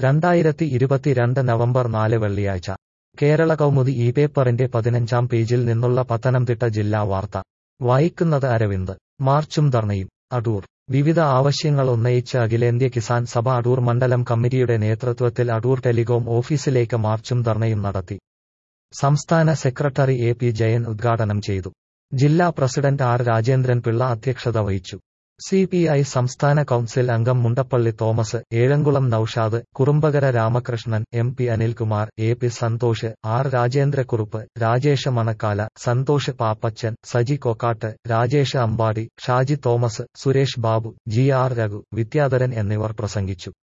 രണ്ടായിരത്തി ഇരുപത്തിരണ്ട് നവംബർ നാല് വെള്ളിയാഴ്ച കേരള കൗമുദി ഈ പേപ്പറിന്റെ പതിനഞ്ചാം പേജിൽ നിന്നുള്ള പത്തനംതിട്ട ജില്ലാ വാർത്ത വായിക്കുന്നത് അരവിന്ദ് മാർച്ചും ധർണയും അടൂർ വിവിധ ആവശ്യങ്ങൾ ഉന്നയിച്ച് അഖിലേന്ത്യ കിസാൻ സഭ അടൂർ മണ്ഡലം കമ്മിറ്റിയുടെ നേതൃത്വത്തിൽ അടൂർ ടെലികോം ഓഫീസിലേക്ക് മാർച്ചും ധർണയും നടത്തി സംസ്ഥാന സെക്രട്ടറി എ പി ജയൻ ഉദ്ഘാടനം ചെയ്തു ജില്ലാ പ്രസിഡന്റ് ആർ രാജേന്ദ്രൻ പിള്ള അധ്യക്ഷത വഹിച്ചു സി പി ഐ സംസ്ഥാന കൗൺസിൽ അംഗം Mundappally Thomas Ezhamkulam Noushad Kurumbakara Ramakrishnan M P Anilkumar A P Santhosh R Rajendrakkurup Rajesh Manakkala Santhosh Pappachan Saji Kokkat Rajesh Ambadi Shaji Thomas Suresh Babu G R Raghu Vidyadharan എന്നിവർ പ്രസംഗിച്ചു